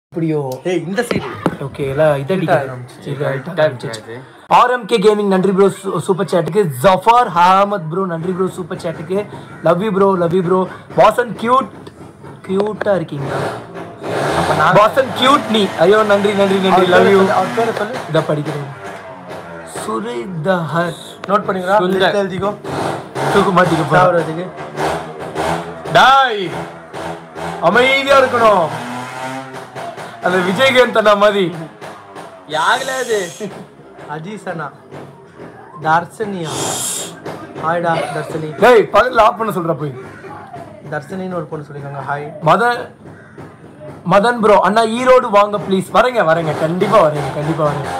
இப்படியோ ஏய் இந்த சைடு ஓகே எல்லாம் இதடிக்க இருக்காது. ஆர்எம்கே கேமிங் நன்றி ப்ரோ சூப்பர் சாட்டுக்கு ஜஃபார் ஹாமத் ப்ரோ நன்றி ப்ரோ சூப்பர் சாட்டுக்கு love you bro love you bro பாசன் கியூட் கியூட்டா இருக்கீங்களா பாசன் கியூட் நீ ஐயோ நன்றி நன்றி நன்றி லவ் யூ அவர் பேரை சொல்லு இதை படிக்கிறேன் சுரிதஹர் நோட் பண்ணிக்கிறா சுந்தர். லிஸ்ட் எழுதிக்கோ தூக்க மாட்டீங்க சாவறதுக்கு டாய் அமைதியா இருக்கணும் அந்த விஜயகாந்த் அண்ணா மாதிரி யாருல அது அஜீசனா தர்சனியா ஹாய்டா தர்சனி டேய் பகல்ல ஆஃப் பண்ண சொல்ற போய் தர்சனின்னு ஒரு பொண்ணு சொல்லிருக்காங்க ஹாய் மதன் மதன் ப்ரோ அண்ணா ஈரோடு வாங்க ப்ளீஸ் வரேங்க வரேங்க கண்டிப்பா வரேங்க கண்டிப்பா வரேங்க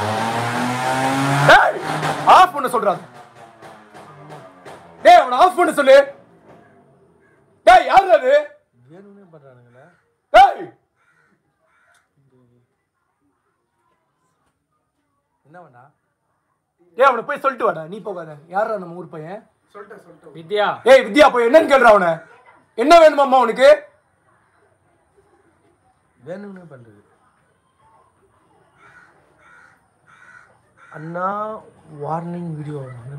டேய் ஆஃப் பண்ண சொல்றாங்க டேய் அவன ஆஃப் பண்ண சொல்லு டேய் யாரு அது வேணும்னே பண்றானுங்களே டேய் என்ன வேண்டா டேய் அவனை போய் சொல்லிட்டு வாடா நீ போகாத யாரா நம்ம ஊர் பையன் வித்யா ஏய் வித்யா போய் என்னன்னு கேளுடா அவனை என்ன வேணுமாம்மா அவனுக்கு வேணும்னே பண்றது அண்ணா வார்னிங் வீடியோ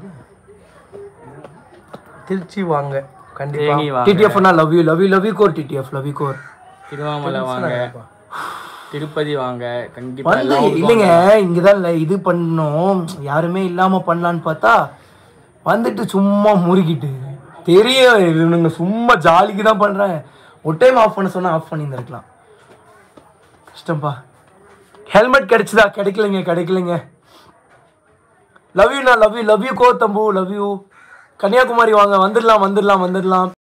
திருச்சி வாங்க கண்டிப்பா தேனி வாங்க டிடிஎஃப் அண்ணா love you love you love you கோர் டிடிஎஃப் லவ் யூ கோர் திருவண்ணாமலை வாங்க திருப்பதி வாங்க கண்டிப்பா வந்து எல்லாம் ஊருக்கு இல்லைங்க இங்கதான் இல்லை இது பண்ணோம் யாருமே இல்லாம பண்ணலான்னு பார்த்தா வந்துட்டு சும்மா முறுக்கிட்டு தெரியும் இவனுங்க சும்மா ஜாலிக்கு தான் பண்றாங்க ஒரு டைம் ஆஃப் பண்ண சொன்னா ஆஃப் பண்ணியிருந்திருக்கலாம் கஷ்டம்பா ஹெல்மெட் கிடைச்சதா கிடைக்கலைங்க கிடைக்கலைங்க லவ் யூ நான் லவ் யூ லவ் யூ கோ தம்பு லவ் யூ கன்னியாகுமரி வாங்க வந்துடலாம் வந்துடலாம் வந்துடலாம்